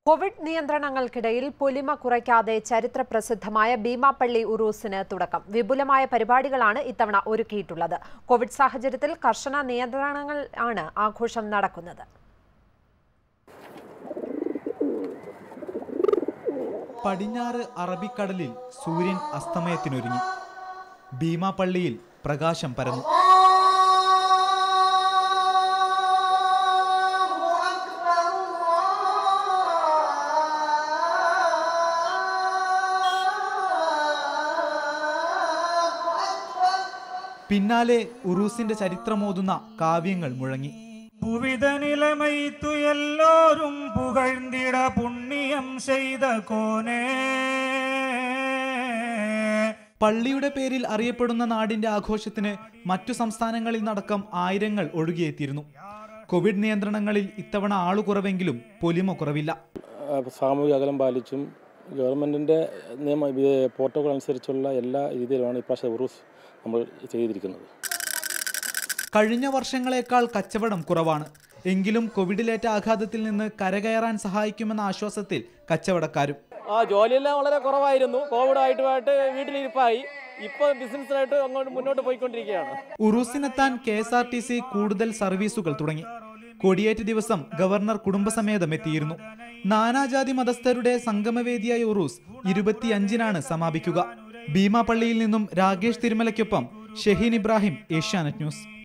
Covid നിയന്ത്രണങ്ങൾക്കിടയിൽ പൊലിമ കുറയ്ക്കാതെ ചരിത്ര പ്രസിദ്ധമായ ഭീമാപ്പള്ളി ഉറൂസിന് തുടക്കം വിപുലമായ പരിപാടികളാണ് ഇത്തവണ ഒരുക്കിയിട്ടുള്ളത് കോവിഡ് സാഹചര്യത്തിൽ കർശന നിയന്ത്രണങ്ങൾ ആണ് ആഘോഷം നടക്കുന്നത് പടിഞ്ഞാറ് അറബിക്കടലിൽ സൂര്യൻ അസ്തമയത്തിനൊരുങ്ങി ഭീമാപള്ളിയിൽ പ്രകാശം പരന്നു പിന്നാലെ ഉറൂസിന്റെ ചരിത്രമോതുന്ന കാവ്യങ്ങൾ മുഴങ്ങി புவித நிலைமைத்து எல்லோரும் புகழ்ந்திட புண்ணியம் செய்த கோனே പള്ളിയുടെ പേരിൽ അറിയപ്പെടുന്ന നാടിന്റെ ആഘോഷത്തിന് മറ്റു സംസ്ഥാനങ്ങളിൽ നടക്കം ആയിരങ്ങൾ ഒഴുകിയെത്തിയിരുന്നു കോവിഡ് നിയന്ത്രണങ്ങളിൽ ഇത്തവണ ആളുകുറവെങ്കിലും പൊലിമ കുറവില്ല ആ, സാമൂഹിക അകലം പാലിച്ചും ഗവൺമെൻറ്റിൻ്റെ നിയമ ഇത് പ്രോട്ടോകോൾ അനുസരിച്ചുള്ള എല്ലാ രീതിയിലുമാണ് ഇപ്രാവശ്യം ഉറൂസ് നമ്മൾ ചെയ്തിരിക്കുന്നത് കഴിഞ്ഞ വർഷങ്ങളെക്കാൾ കച്ചവടം കുറവാണ് എങ്കിലും കോവിഡിലേറ്റ ആഘാതത്തിൽ നിന്ന് കരകയറാൻ സഹായിക്കുമെന്ന ആശ്വാസത്തിൽ കച്ചവടക്കാരും ആ ജോലിയെല്ലാം വളരെ കുറവായിരുന്നു കോവിഡ് ആയിട്ടുമായിട്ട് വീട്ടിലിരിപ്പായി ഇപ്പോൾ ബിസിനസ്സായിട്ട് അങ്ങോട്ട് മുന്നോട്ട് പോയിക്കൊണ്ടിരിക്കുകയാണ് ഉറൂസിനെത്താൻ K S R T C കൂടുതൽ സർവീസുകൾ തുടങ്ങി കൊടിയേറ്റ് ദിവസം ഗവർണർ കുടുംബസമേതം എത്തിയിരുന്നു നാനാജാതി മതസ്ഥരുടെ സംഗമവേദിയായ ഉറൂസ് ഇരുപത്തിയഞ്ചിനാണ് സമാപിക്കുക ഭീമാപള്ളിയിൽ നിന്നും രാകേഷ് തിരുമലയ്ക്കൊപ്പം ഷഹീൻ ഇബ്രാഹിം ഏഷ്യാനെറ്റ് ന്യൂസ്